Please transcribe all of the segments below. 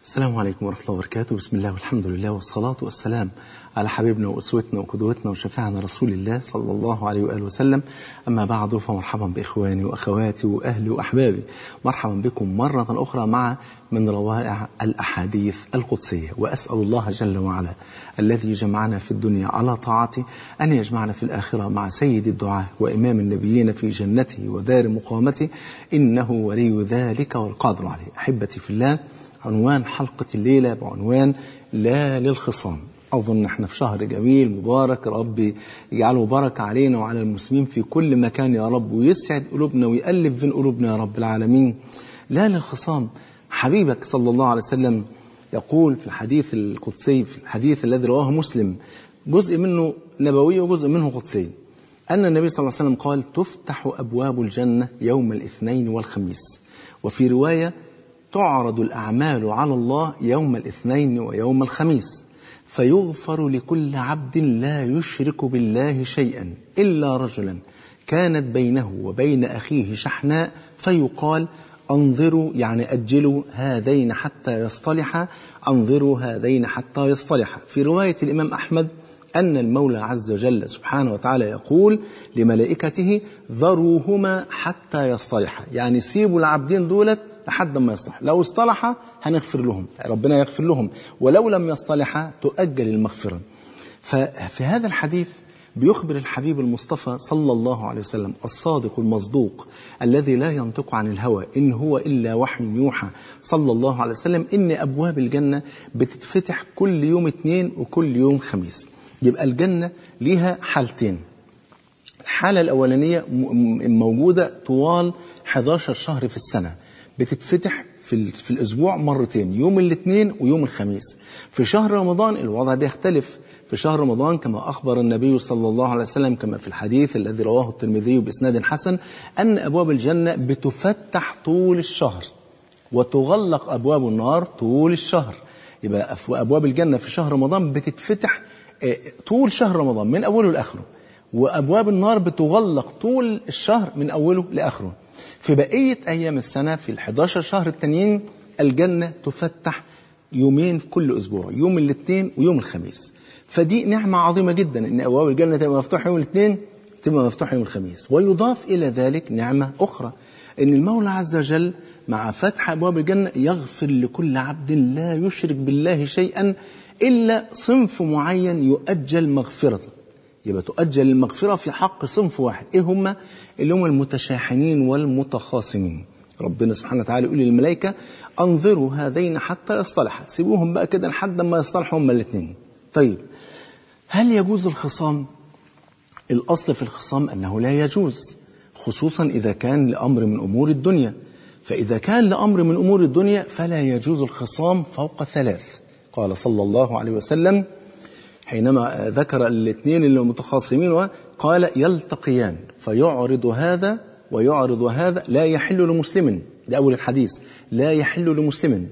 السلام عليكم ورحمة الله وبركاته بسم الله والحمد لله والصلاة والسلام على حبيبنا وأسوتنا وقدوتنا وشفيعنا رسول الله صلى الله عليه وآله وسلم أما بعد فمرحبا بإخواني وأخواتي وأهلي وأحبابي مرحبا بكم مرة أخرى مع من روائع الأحاديث القدسية وأسأل الله جل وعلا الذي جمعنا في الدنيا على طاعته أن يجمعنا في الآخرة مع سيد الدعاء وإمام النبيين في جنته ودار مقامته إنه ولي ذلك والقادر عليه أحبتي في الله عنوان حلقة الليلة بعنوان لا للخصام أظن احنا في شهر جميل مبارك ربي يجعله بركة علينا وعلى المسلمين في كل مكان يا رب ويسعد قلوبنا ويألف بين قلوبنا يا رب العالمين لا للخصام حبيبك صلى الله عليه وسلم يقول في الحديث القدسي في الحديث الذي رواه مسلم جزء منه نبوي وجزء منه قدسي أن النبي صلى الله عليه وسلم قال تفتح أبواب الجنة يوم الاثنين والخميس وفي رواية تعرض الأعمال على الله يوم الاثنين ويوم الخميس فيغفر لكل عبد لا يشرك بالله شيئا إلا رجلا كانت بينه وبين أخيه شحناء فيقال أنظروا يعني أجلوا هذين حتى يصطلحا أنظروا هذين حتى يصطلحا في رواية الإمام أحمد أن المولى عز وجل سبحانه وتعالى يقول لملائكته ذروهما حتى يصطلحا يعني سيبوا العبدين دولت لحد ما يصلح لو اصطلح هنغفر لهم ربنا يغفر لهم ولو لم يصطلح تؤجل المغفرة ففي هذا الحديث بيخبر الحبيب المصطفى صلى الله عليه وسلم الصادق المصدوق الذي لا ينطق عن الهوى إن هو إلا وحي يوحى صلى الله عليه وسلم إن أبواب الجنة بتتفتح كل يوم اثنين وكل يوم خميس يبقى الجنة ليها حالتين الحالة الأولانية موجودة طوال 11 شهر في السنة بتتفتح في, في الأسبوع مرتين يوم الاثنين ويوم الخميس في شهر رمضان الوضع بيختلف في شهر رمضان كما أخبر النبي صلى الله عليه وسلم كما في الحديث الذي رواه الترمذي بإسناد حسن أن أبواب الجنة بتفتح طول الشهر وتغلق أبواب النار طول الشهر يبقى أبواب الجنة في شهر رمضان بتتفتح طول شهر رمضان من أوله لآخره وأبواب النار بتغلق طول الشهر من أوله لآخره في بقية أيام السنة في ال11 شهر التانيين الجنة تفتح يومين في كل أسبوع يوم الاثنين ويوم الخميس فدي نعمة عظيمة جدا إن أبواب الجنة تبقى مفتوحة يوم الاثنين تبقى مفتوحة يوم الخميس ويضاف إلى ذلك نعمة أخرى إن المولى عز وجل مع فتح أبواب الجنة يغفر لكل عبد لا يشرك بالله شيئا إلا صنف معين يؤجل مغفرته يبقى تؤجل المغفرة في حق صنف واحد إيه هم اللي هم المتشاحنين والمتخاصمين ربنا سبحانه وتعالى يقول للملائكة أنظروا هذين حتى يصطلحا سيبوهم بقى كده لحد ما يصطلحوا هما الاثنين طيب هل يجوز الخصام الأصل في الخصام أنه لا يجوز خصوصا إذا كان لأمر من أمور الدنيا فإذا كان لأمر من أمور الدنيا فلا يجوز الخصام فوق ثلاث قال صلى الله عليه وسلم حينما ذكر الاثنين اللي متخاصمين قال يلتقيان فيعرض هذا ويعرض هذا لا يحل لمسلم ده أول الحديث لا يحل لمسلم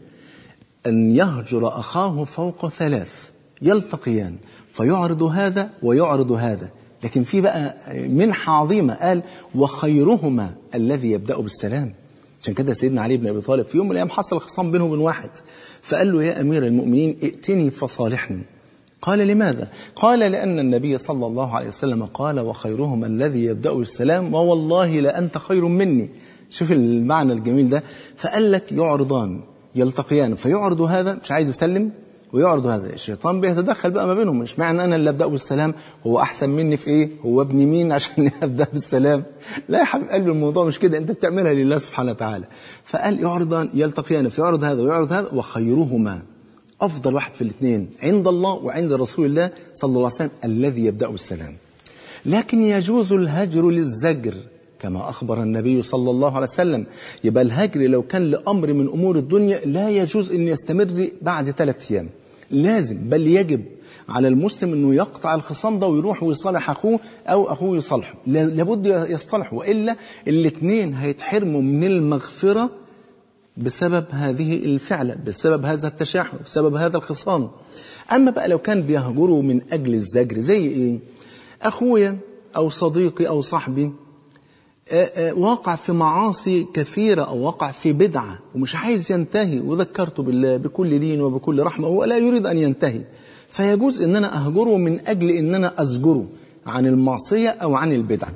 أن يهجر أخاه فوق ثلاث يلتقيان فيعرض هذا ويعرض هذا لكن في بقى منحة عظيمة قال وخيرهما الذي يبدأ بالسلام عشان كده سيدنا علي بن أبي طالب في يوم من الأيام حصل خصام بينه وبين واحد فقال له يا أمير المؤمنين ائتني فصالحني قال لماذا؟ قال لأن النبي صلى الله عليه وسلم قال وخيرهم الذي يبدأ بالسلام ووالله لأنت خير مني شوف المعنى الجميل ده فقال لك يعرضان يلتقيان فيعرض هذا مش عايز يسلم ويعرض هذا الشيطان بيتدخل بقى ما بينهم مش معنى أنا اللي أبدأ بالسلام هو أحسن مني في إيه هو ابن مين عشان أبدأ بالسلام لا يا حبيب قلبي الموضوع مش كده أنت بتعملها لله سبحانه وتعالى فقال يعرضان يلتقيان فيعرض هذا ويعرض هذا وخيرهما أفضل واحد في الاثنين عند الله وعند رسول الله صلى الله عليه وسلم الذي يبدأ بالسلام لكن يجوز الهجر للزجر كما أخبر النبي صلى الله عليه وسلم يبقى الهجر لو كان لأمر من أمور الدنيا لا يجوز أن يستمر بعد ثلاثة أيام لازم بل يجب على المسلم أنه يقطع الخصام ده ويروح ويصالح أخوه أو أخوه يصالحه لابد يصطلحوا وإلا الاثنين هيتحرموا من المغفرة بسبب هذه الفعلة بسبب هذا التشاحن بسبب هذا الخصام أما بقى لو كان بيهجروا من أجل الزجر زي إيه أخويا أو صديقي أو صاحبي آه، آه، واقع في معاصي كثيرة أو واقع في بدعة ومش عايز ينتهي وذكرته بالله بكل دين وبكل رحمة هو لا يريد أن ينتهي فيجوز أن أنا أهجره من أجل أن أنا أزجره عن المعصية أو عن البدعة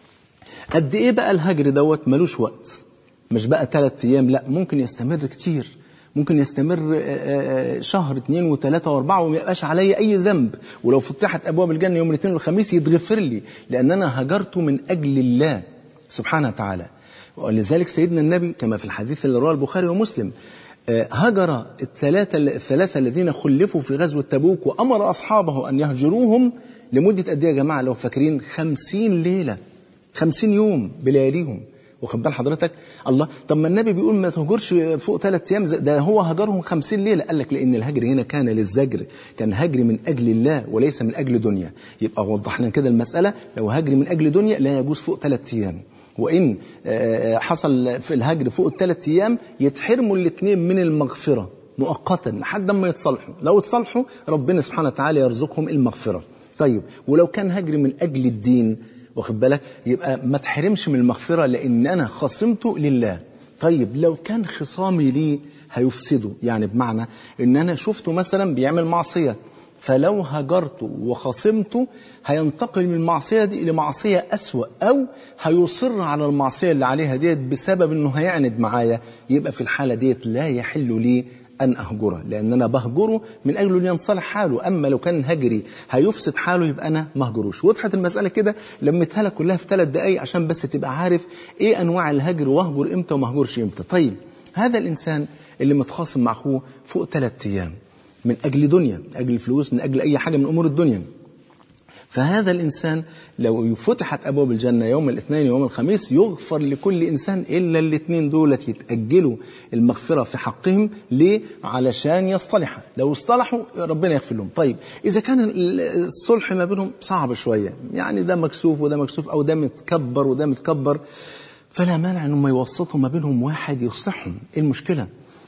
قد إيه بقى الهجر دوت ملوش وقت مش بقى ثلاث أيام لا ممكن يستمر كتير ممكن يستمر آه، آه، شهر اثنين وثلاثة واربعة وما يبقاش عليا أي ذنب ولو فتحت أبواب الجنة يوم الاثنين والخميس يتغفر لي لأن أنا هجرته من أجل الله سبحانه وتعالى ولذلك سيدنا النبي كما في الحديث اللي رواه البخاري ومسلم آه، هجر الثلاثة الثلاثة الذين خلفوا في غزوة تبوك وأمر أصحابه أن يهجروهم لمدة قد إيه يا جماعة لو فاكرين خمسين ليلة خمسين يوم بلياليهم واخد بال حضرتك الله طب ما النبي بيقول ما تهجرش فوق ثلاث ايام زي- ده هو هجرهم خمسين ليله قال لك لان الهجر هنا كان للزجر كان هجر من اجل الله وليس من اجل دنيا يبقى وضحنا كده المساله لو هجر من اجل دنيا لا يجوز فوق ثلاث ايام وان آه، حصل في الهجر فوق الثلاث ايام يتحرموا الاثنين من المغفره مؤقتا لحد ما يتصالحوا لو اتصالحوا ربنا سبحانه وتعالى يرزقهم المغفره طيب ولو كان هجر من اجل الدين واخد بالك يبقى ما تحرمش من المغفرة لأن أنا خصمته لله طيب لو كان خصامي ليه هيفسده يعني بمعنى أن أنا شفته مثلا بيعمل معصية فلو هجرته وخصمته هينتقل من المعصية دي إلى معصية أسوأ أو هيصر على المعصية اللي عليها ديت بسبب أنه هيعند معايا يبقى في الحالة ديت لا يحل لي أن أهجره لأن أنا بهجره من أجل أن ينصلح حاله أما لو كان هجري هيفسد حاله يبقى أنا ما هجروش وضحت المسألة كده لمتها لك كلها في ثلاث دقايق عشان بس تبقى عارف إيه أنواع الهجر وأهجر إمتى وما أهجرش إمتى طيب هذا الإنسان اللي متخاصم مع أخوه فوق ثلاث أيام من أجل دنيا من أجل الفلوس من أجل أي حاجة من أمور الدنيا فهذا الإنسان لو فتحت أبواب الجنة يوم الاثنين يوم الخميس يغفر لكل إنسان إلا الاثنين دولت يتأجلوا المغفرة في حقهم ليه؟ علشان يصطلحوا لو اصطلحوا ربنا يغفر لهم طيب إذا كان ال- الصلح ما بينهم صعب شوية يعني ده مكسوف وده مكسوف أو ده متكبر وده متكبر فلا مانع أنهم يوسطوا ما بينهم واحد يصلحهم إيه المشكلة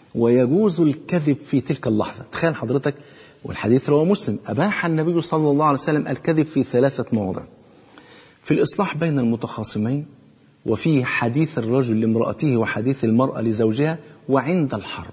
ويجوز الكذب في تلك اللحظة تخيل حضرتك والحديث رواه مسلم أباح النبي صلى الله عليه وسلم الكذب في ثلاثة مواضع في الإصلاح بين المتخاصمين وفي حديث الرجل لامرأته وحديث المرأة لزوجها وعند الحرب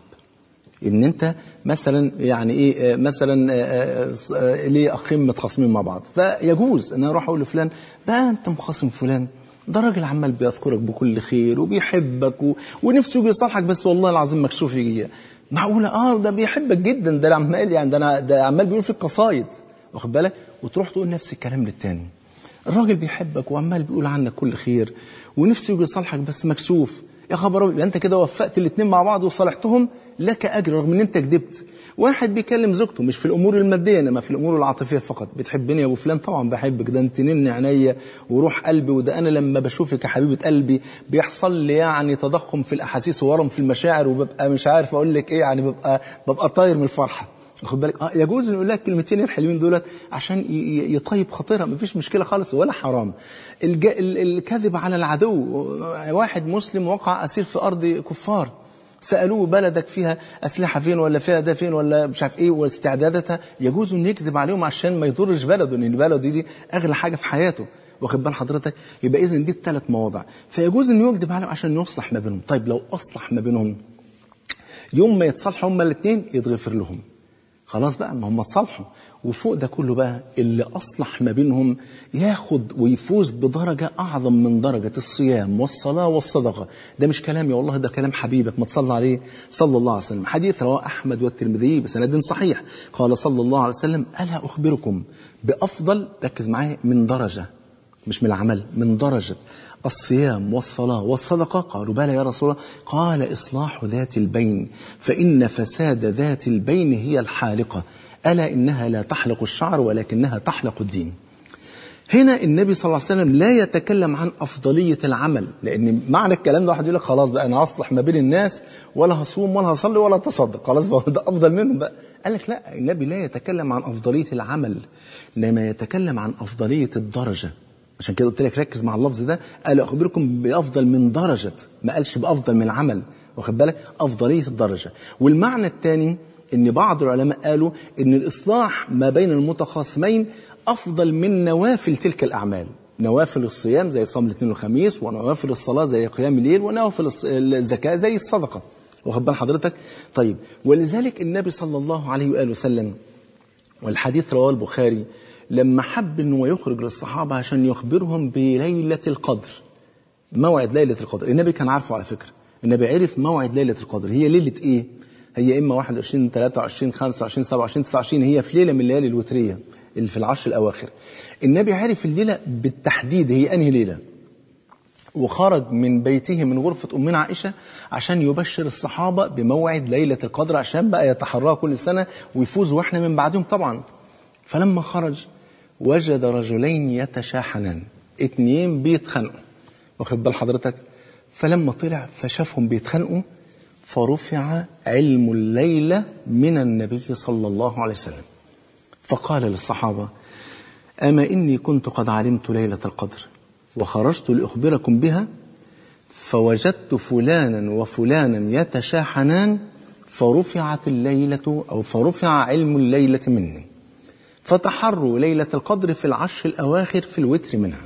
ان انت مثلا يعني ايه آه، مثلا آه، آه، آه، ليه اخين متخاصمين مع بعض فيجوز ان انا اروح اقول لفلان بقى انت مخاصم فلان ده راجل عمال بيذكرك بكل خير وبيحبك و... ونفسه يجي يصالحك بس والله العظيم مكسوف يجي معقوله اه ده بيحبك جدا ده عمال يعني ده انا ده عمال بيقول فيك قصايد واخد بالك وتروح تقول نفس الكلام للتاني الراجل بيحبك وعمال بيقول عنك كل خير ونفسه يجي يصالحك بس مكسوف يا خبر أبيض، انت كده وفقت الاثنين مع بعض وصالحتهم لك اجر رغم ان انت كذبت واحد بيكلم زوجته مش في الامور الماديه انما في الامور العاطفيه فقط بتحبني يا ابو فلان طبعا بحبك ده انت نن عينيا وروح قلبي وده انا لما بشوفك يا حبيبه قلبي بيحصل لي يعني تضخم في الاحاسيس وورم في المشاعر وببقى مش عارف اقول لك ايه يعني ببقى ببقى طاير من الفرحه واخد بالك اه يجوز نقول لك كلمتين الحلوين دولت عشان ي- ي- يطيب خاطرها مفيش مشكله خالص ولا حرام الج... ال- الكذب على العدو واحد مسلم وقع اسير في ارض كفار سالوه بلدك فيها اسلحه فين ولا فيها ده فين ولا مش عارف ايه واستعداداتها يجوز انه يكذب عليهم عشان ما يضرش بلده لان بلده دي, دي اغلى حاجه في حياته واخد بال حضرتك يبقى اذا دي الثلاث مواضع فيجوز انه يكذب عليهم عشان يصلح ما بينهم طيب لو اصلح ما بينهم يوم ما يتصالحوا هما الاثنين يتغفر لهم خلاص بقى ما هم اتصالحوا وفوق ده كله بقى اللي اصلح ما بينهم ياخد ويفوز بدرجه اعظم من درجه الصيام والصلاه والصدقه ده مش كلامي والله ده كلام حبيبك ما تصلى عليه صلى الله عليه وسلم حديث رواه احمد والترمذي بسند صحيح قال صلى الله عليه وسلم الا اخبركم بافضل ركز معايا من درجه مش من العمل من درجة الصيام والصلاة والصدقة قالوا بلى يا رسول الله قال إصلاح ذات البين فإن فساد ذات البين هي الحالقة ألا إنها لا تحلق الشعر ولكنها تحلق الدين هنا النبي صلى الله عليه وسلم لا يتكلم عن أفضلية العمل لأن معنى الكلام ده واحد يقول لك خلاص بقى أنا هصلح ما بين الناس ولا هصوم ولا هصلي ولا أتصدق خلاص بقى ده أفضل منهم بقى قال لك لا النبي لا يتكلم عن أفضلية العمل إنما يتكلم عن أفضلية الدرجة عشان كده قلت لك ركز مع اللفظ ده قال أخبركم بأفضل من درجة ما قالش بأفضل من العمل واخد بالك أفضلية الدرجة والمعنى الثاني ان بعض العلماء قالوا ان الاصلاح ما بين المتخاصمين افضل من نوافل تلك الاعمال نوافل الصيام زي صوم الاثنين والخميس ونوافل الصلاة زي قيام الليل ونوافل الص- الزكاة زي الصدقة واخد بال حضرتك طيب ولذلك النبي صلى الله عليه وآله وسلم والحديث رواه البخاري لما حب انه يخرج للصحابة عشان يخبرهم بليلة القدر موعد ليلة القدر النبي كان عارفه على فكرة النبي عرف موعد ليلة القدر هي ليلة ايه هي اما 21 23 25 27 29 هي في ليلة من الليالي الوترية اللي في العشر الاواخر النبي عرف الليلة بالتحديد هي انهي ليلة وخرج من بيته من غرفة أمنا عائشة عشان يبشر الصحابة بموعد ليلة القدر عشان بقى يتحرى كل سنة ويفوزوا وإحنا من بعدهم طبعا فلما خرج وجد رجلين يتشاحنان اتنين بيتخانقوا واخد بال حضرتك فلما طلع فشافهم بيتخانقوا فرفع علم الليلة من النبي صلى الله عليه وسلم فقال للصحابة أما إني كنت قد علمت ليلة القدر وخرجت لأخبركم بها فوجدت فلانا وفلانا يتشاحنان فرفعت الليلة أو فرفع علم الليلة مني فتحروا ليلة القدر في العشر الأواخر في الوتر منها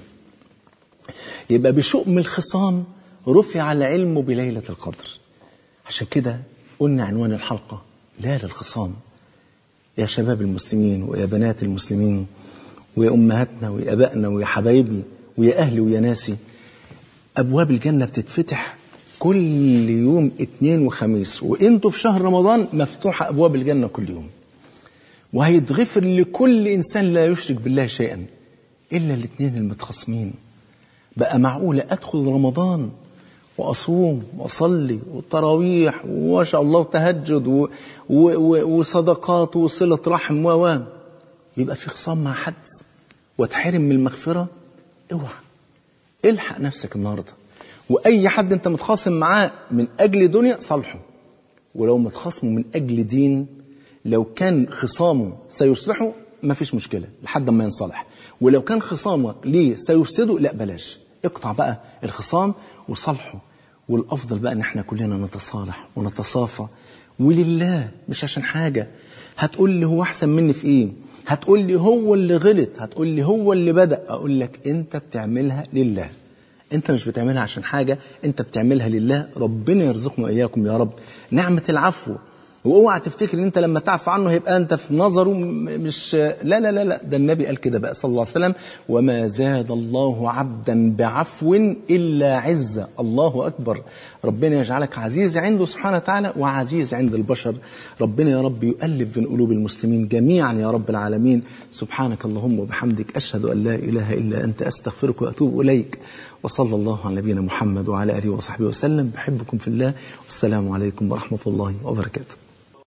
يبقى بشؤم الخصام رفع العلم بليلة القدر عشان كده قلنا عنوان الحلقة لا للخصام يا شباب المسلمين ويا بنات المسلمين ويا أمهاتنا ويا أبائنا ويا حبايبي ويا أهلي ويا ناسي أبواب الجنة بتتفتح كل يوم اثنين وخميس وانتوا في شهر رمضان مفتوحة أبواب الجنة كل يوم وهيتغفر لكل إنسان لا يشرك بالله شيئا إلا الاثنين المتخاصمين بقى معقولة أدخل رمضان وأصوم وأصلي والتراويح وما شاء الله تهجد و... و... و... وصدقات وصلة رحم و و يبقى في خصام مع حد واتحرم من المغفرة اوعى الحق نفسك النهارده واي حد انت متخاصم معاه من اجل دنيا صالحه ولو متخاصمه من اجل دين لو كان خصامه سيصلحه ما فيش مشكله لحد ما ينصلح ولو كان خصامك ليه سيفسده لا بلاش اقطع بقى الخصام وصالحه والافضل بقى ان احنا كلنا نتصالح ونتصافى ولله مش عشان حاجه هتقول لي هو احسن مني في ايه هتقول لي هو اللي غلط هتقول لي هو اللي بدأ أقول لك أنت بتعملها لله أنت مش بتعملها عشان حاجة أنت بتعملها لله ربنا يرزقنا وإياكم يا رب نعمة العفو واوعى تفتكر ان انت لما تعفو عنه هيبقى انت في نظره م- مش لا لا لا لا ده النبي قال كده بقى صلى الله عليه وسلم وما زاد الله عبدا بعفو الا عزه الله اكبر ربنا يجعلك عزيز عنده سبحانه وتعالى وعزيز عند البشر ربنا يا رب يؤلف بين قلوب المسلمين جميعا يا رب العالمين سبحانك اللهم وبحمدك اشهد ان لا اله الا انت استغفرك واتوب اليك وصلى الله على نبينا محمد وعلى اله وصحبه وسلم بحبكم في الله والسلام عليكم ورحمه الله وبركاته